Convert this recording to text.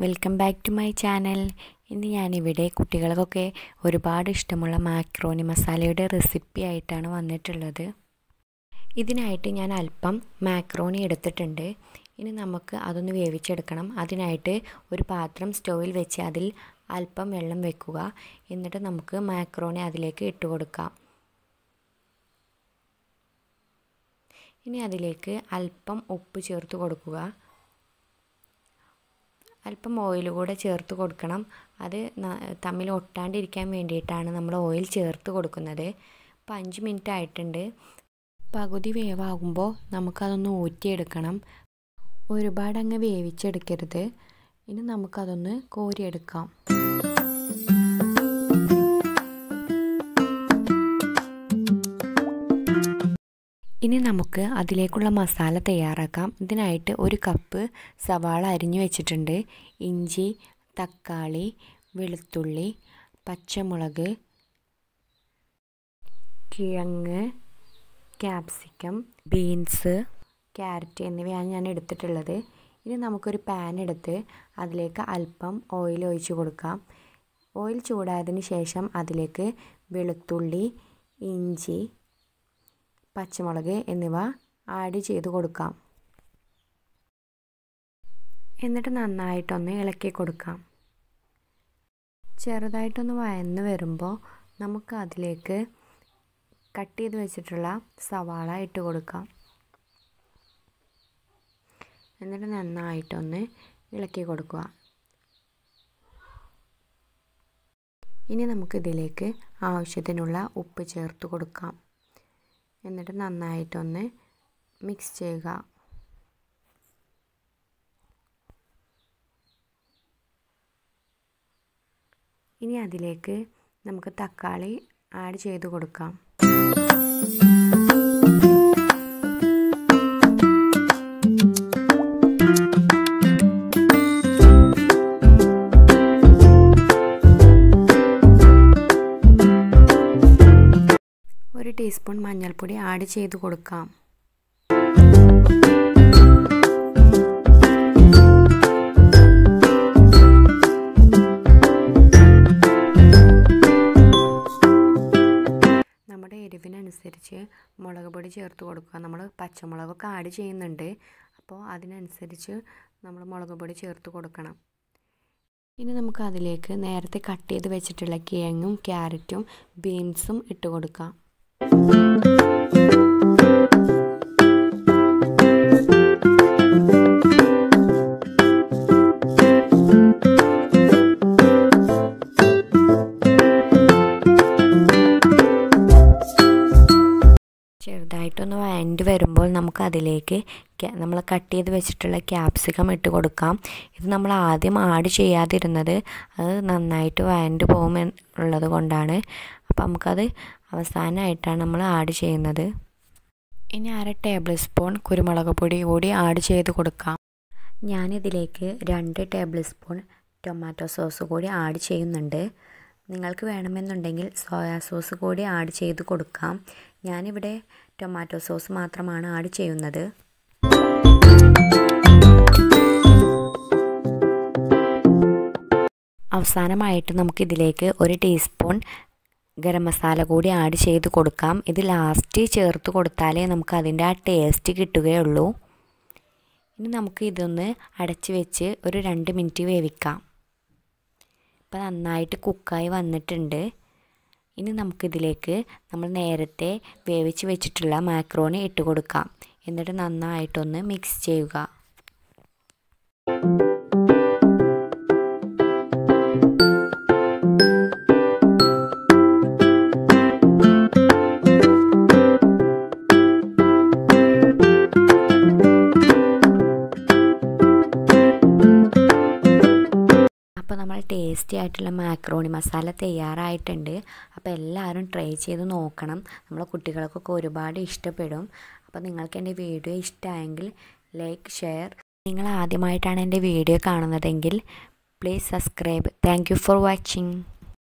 welcome back to my channel ഇന്ന് ഞാനിവിടെ കുട്ടികൾക്കൊക്കെ ഒരുപാട് ഇഷ്ടമുള്ള മാക്രോണി മസാലയുടെ റെസിപ്പി ആയിട്ടാണ് വന്നിട്ടുള്ളത് ഇതിനായിട്ട് ഞാൻ അല്പം മാക്രോണി എടുത്തിട്ടുണ്ട് ഇനി നമുക്ക് അതൊന്ന് വേവിച്ചെടുക്കണം അതിനായിട്ട് ഒരു പാത്രം സ്റ്റൗവിൽ വെച്ച് അതിൽ അല്പം വെള്ളം വെക്കുക എന്നിട്ട് നമുക്ക് മാക്രോണി അതിലേക്ക് ഇട്ട് കൊടുക്കാം ഇനി അതിലേക്ക് അല്പം ഉപ്പ് ചേർത്ത് കൊടുക്കുക അല്പം ഓയിൽ കൂടെ ചേർത്ത് കൊടുക്കണം അത് തമ്മിൽ ഒട്ടാണ്ടിരിക്കാൻ വേണ്ടിയിട്ടാണ് നമ്മൾ ഓയിൽ ചേർത്ത് കൊടുക്കുന്നത് അപ്പോൾ അഞ്ച് മിനിറ്റ് ആയിട്ടുണ്ട് പകുതി വേവാകുമ്പോൾ നമുക്കതൊന്ന് ഊറ്റിയെടുക്കണം ഒരുപാട് അങ്ങ് വേവിച്ചെടുക്കരുത് ഇനി നമുക്കതൊന്ന് കോരിയെടുക്കാം ഇനി നമുക്ക് അതിലേക്കുള്ള മസാല തയ്യാറാക്കാം ഇതിനായിട്ട് ഒരു കപ്പ് സവാള അരിഞ്ഞു വെച്ചിട്ടുണ്ട് ഇഞ്ചി തക്കാളി വെളുത്തുള്ളി പച്ചമുളക് കിഴങ്ങ് ക്യാപ്സിക്കം ബീൻസ് ക്യാരറ്റ് എന്നിവയാണ് ഞാൻ എടുത്തിട്ടുള്ളത് ഇനി നമുക്കൊരു പാൻ എടുത്ത് അതിലേക്ക് അല്പം ഓയിൽ ഒഴിച്ച് കൊടുക്കാം ഓയിൽ ചൂടായതിന് ശേഷം അതിലേക്ക് വെളുത്തുള്ളി ഇഞ്ചി പച്ചമുളക് എന്നിവ ആഡ് ചെയ്ത് കൊടുക്കാം എന്നിട്ട് നന്നായിട്ടൊന്ന് ഇളക്കി കൊടുക്കാം ചെറുതായിട്ടൊന്ന് വയന്ന് വരുമ്പോൾ നമുക്ക് അതിലേക്ക് കട്ട് ചെയ്ത് വെച്ചിട്ടുള്ള സവാള ഇട്ട് കൊടുക്കാം എന്നിട്ട് നന്നായിട്ടൊന്ന് ഇളക്കി കൊടുക്കുക ഇനി നമുക്കിതിലേക്ക് ആവശ്യത്തിനുള്ള ഉപ്പ് ചേർത്ത് കൊടുക്കാം എന്നിട്ട് നന്നായിട്ടൊന്ന് മിക്സ് ചെയ്യുക ഇനി അതിലേക്ക് നമുക്ക് തക്കാളി ആഡ് ചെയ്ത് കൊടുക്കാം ഒരു ടീസ്പൂൺ മഞ്ഞൾപ്പൊടി ആഡ് ചെയ്ത് കൊടുക്കാം നമ്മുടെ എരിവിനനുസരിച്ച് മുളക് പൊടി ചേർത്ത് കൊടുക്കുക നമ്മൾ പച്ചമുളകൊക്കെ ആഡ് ചെയ്യുന്നുണ്ട് അപ്പോൾ അതിനനുസരിച്ച് നമ്മൾ മുളക് പൊടി ചേർത്ത് കൊടുക്കണം ഇനി നമുക്ക് അതിലേക്ക് നേരത്തെ കട്ട് ചെയ്ത് വെച്ചിട്ടുള്ള കിഴങ്ങും ക്യാരറ്റും ബീൻസും ഇട്ട് കൊടുക്കാം ചെറുതായിട്ടൊന്ന് വഴണ്ട് വരുമ്പോൾ നമുക്ക് അതിലേക്ക് നമ്മൾ കട്ട് ചെയ്ത് വെച്ചിട്ടുള്ള ക്യാപ്സിക്കം ഇട്ട് കൊടുക്കാം ഇത് നമ്മൾ ആദ്യം ആഡ് ചെയ്യാതിരുന്നത് അത് നന്നായിട്ട് വഴണ്ട് പോകും ഉള്ളത് കൊണ്ടാണ് അപ്പോൾ നമുക്കത് അവസാനമായിട്ടാണ് നമ്മൾ ആഡ് ചെയ്യുന്നത് ഇനി അര ടേബിൾ സ്പൂൺ കുരുമുളക് പൊടി കൂടി ആഡ് ചെയ്ത് കൊടുക്കാം ഞാനിതിലേക്ക് രണ്ട് ടേബിൾ സ്പൂൺ ടൊമാറ്റോ സോസ് കൂടി ആഡ് ചെയ്യുന്നുണ്ട് നിങ്ങൾക്ക് വേണമെന്നുണ്ടെങ്കിൽ സോയാ സോസ് കൂടി ആഡ് ചെയ്ത് കൊടുക്കാം ഞാനിവിടെ ടൊമാറ്റോ സോസ് മാത്രമാണ് ആഡ് ചെയ്യുന്നത് അവസാനമായിട്ട് നമുക്കിതിലേക്ക് ഒരു ടീസ്പൂൺ ഗരം മസാല കൂടി ആഡ് ചെയ്ത് കൊടുക്കാം ഇത് ലാസ്റ്റ് ചേർത്ത് കൊടുത്താലേ നമുക്ക് അതിൻ്റെ ആ ടേസ്റ്റ് കിട്ടുകയുള്ളൂ ഇനി നമുക്ക് ഇതൊന്ന് അടച്ച് വെച്ച് ഒരു രണ്ട് മിനിറ്റ് വേവിക്കാം ഇപ്പോൾ നന്നായിട്ട് കുക്കായി വന്നിട്ടുണ്ട് ഇനി നമുക്കിതിലേക്ക് നമ്മൾ നേരത്തെ വേവിച്ച് വെച്ചിട്ടുള്ള മാക്രോണി ഇട്ട് കൊടുക്കാം എന്നിട്ട് നന്നായിട്ടൊന്ന് മിക്സ് ചെയ്യുക അപ്പോൾ നമ്മൾ ടേസ്റ്റി ആയിട്ടുള്ള മാക്രോണി മസാല തയ്യാറായിട്ടുണ്ട് അപ്പോൾ എല്ലാവരും ട്രൈ ചെയ്ത് നോക്കണം നമ്മളെ കുട്ടികൾക്കൊക്കെ ഒരുപാട് ഇഷ്ടപ്പെടും അപ്പോൾ നിങ്ങൾക്ക് എൻ്റെ വീഡിയോ ഇഷ്ടമായെങ്കിൽ ലൈക്ക് ഷെയർ നിങ്ങൾ ആദ്യമായിട്ടാണ് എൻ്റെ വീഡിയോ കാണുന്നതെങ്കിൽ please subscribe thank for watching